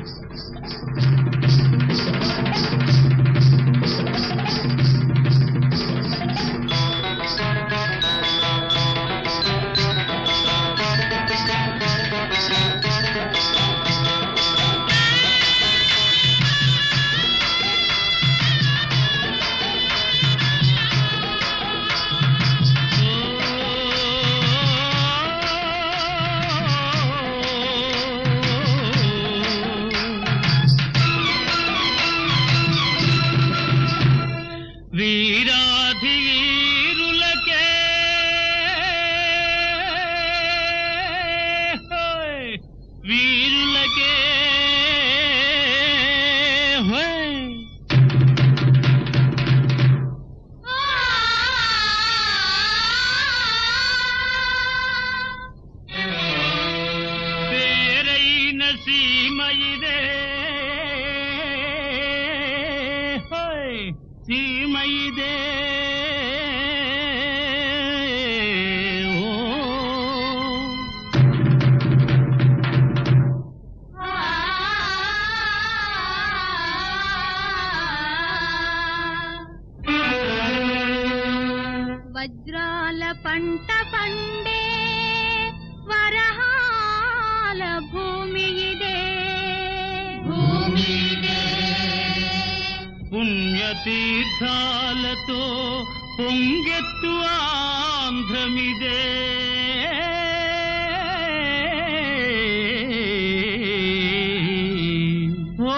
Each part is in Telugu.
వీరాధీరులకే హోయ్! వీరులకే హోయ్! పేరైన సీమ ఇదే హోయ్! సీమ ఇదే ఓ వజ్రాల పంట పండే వరహాల భూమి ఇదే పుణ్యతీర్థాలతో పొంగెత్తు ఆంధ్రమిదే ఓ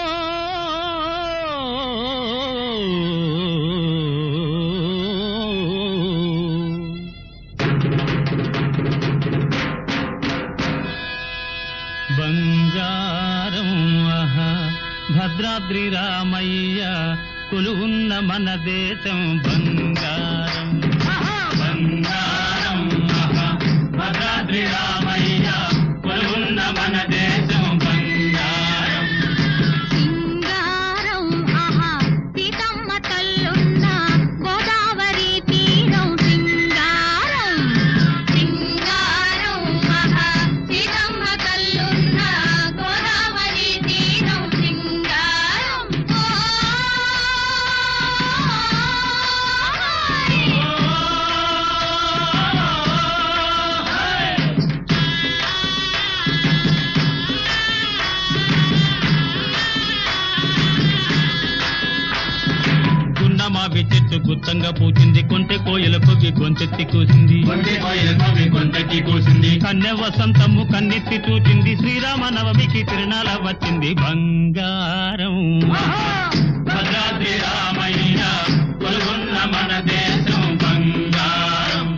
బంగారం ఆహా, భద్రాద్రి రామయ్య కొలువున్న మన దేశం బంగారం ఆహా, బంగారం ఆహా, భద్రాద్రి రామయ్య కొలువున్న మన దేశం బంగారం సింగారం ఆహా సీతమ్మ తల్లున్న గోదావరి తీరం సింగారం సింగారం ఆహా సీతమ్మ తల్లున్న గోదావరి తీరం సింగారం గున్నమావి చెట్టు గుత్తంగా పూచింది కొంటె కోయలకు గొంతెత్తి కూసింది కొంటే కోయిలకు కొంటకి కూసింది కన్య వసంతము కన్నెత్తి చూచింది శ్రీరామ నవమికి తిరునాళ వచ్చింది బంగారం భద్రాద్రి రామయ్య కొలుగున్న మన దేశం బంగారం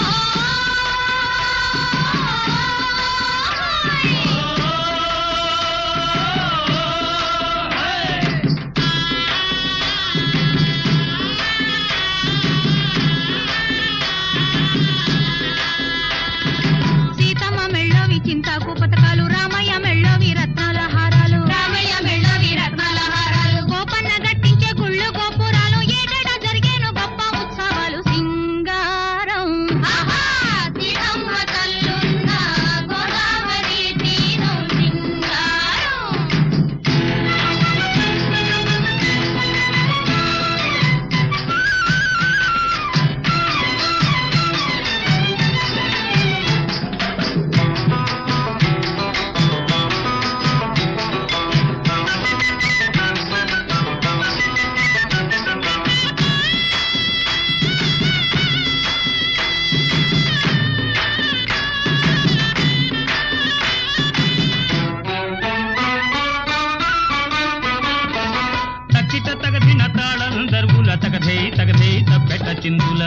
సీతమ్మ మెళ్ళోవి చింతాకు పథకాలు రామయ్య మెళ్ళోవి రత్నాల హారాలు రామయ్య మెళ్ళోవి రత్నాల హారాలు గోపన్న గట్టించే గుళ్ళు గోపురాలు ఏటేటా జరిగేను గొప్ప ఉత్సవాలు సింగారం సీతమ్మ తల్లున్న గోదావరి తీరం సింగారం తక్కిట తగదిన తాళం దర్వుల తగధై తగధై తప్పెట చిందుల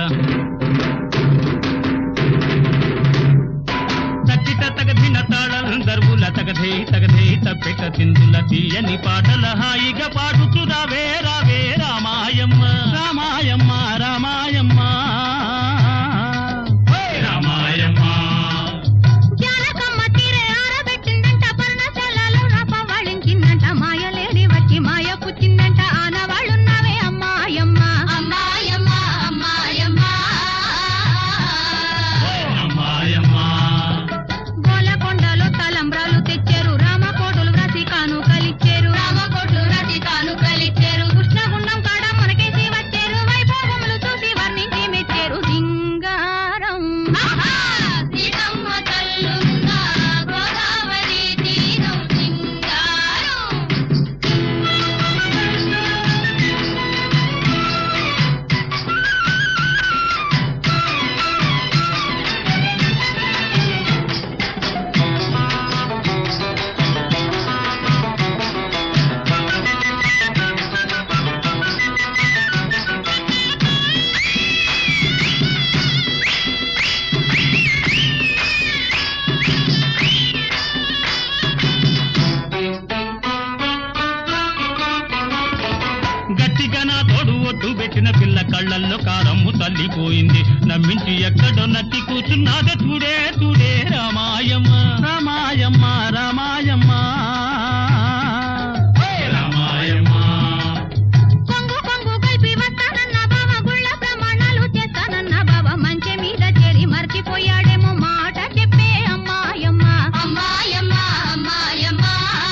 తక్కిట తగదిన తాళం దర్వుల తగధై తగధై తప్పెట చిందుల తీయని పాటల హాయిగా పాడుచు రావే రావే రామాయమ్మ రామాయమ్మ రామాయమ్మ రామాయమ్మ జానకమ్మ తీరే ఆరబెట్టిందంట పర్ణశాలలో రపవాళించిందంట మాయలేడి వచ్చి మాయ పుచ్చిందంట ఆనవాళ్ళున్నావే అమ్మాయమ్మ అమ్మాయమ్మ అమ్మాయమ్మ రామాయమ్మ గోలకొండలో తలంబ్రాలు తెచ్చారు రామకోటలు వ్రాసి కానుక కళ్ళల్లో కారమ్ము తల్లిపోయింది నమ్మించి ఎక్కడో నట్టి కూర్చున్నాదే చూడే చూడే రామాయమ్మ రామాయమ్మ రామాయమ్మ రామాయమ్మ కొంగు కొంగు కలిపి వస్తానన్న బావ గుళ్ళ ప్రమాణాలు చేస్తానన్న బావ మంచె మీద చేరి మర్చిపోయాడేమో మాట చెప్పే అమ్మాయమ్మ అమ్మాయమ్మ అమ్మాయమ్మ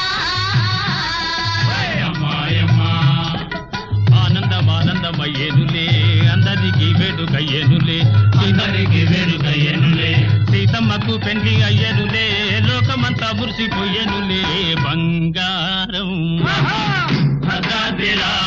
అమ్మాయమ్మ ఆనందం ఆనందమయ్యేనులే అందరికి వేడుకయ్యేనులే అందరికి వేడుకయ్యనులే సీతమ్మకు పెండ్లి అయ్యనులే లోకమంతా మురిసిపోయేనులే బంగారం భద్రాద్రి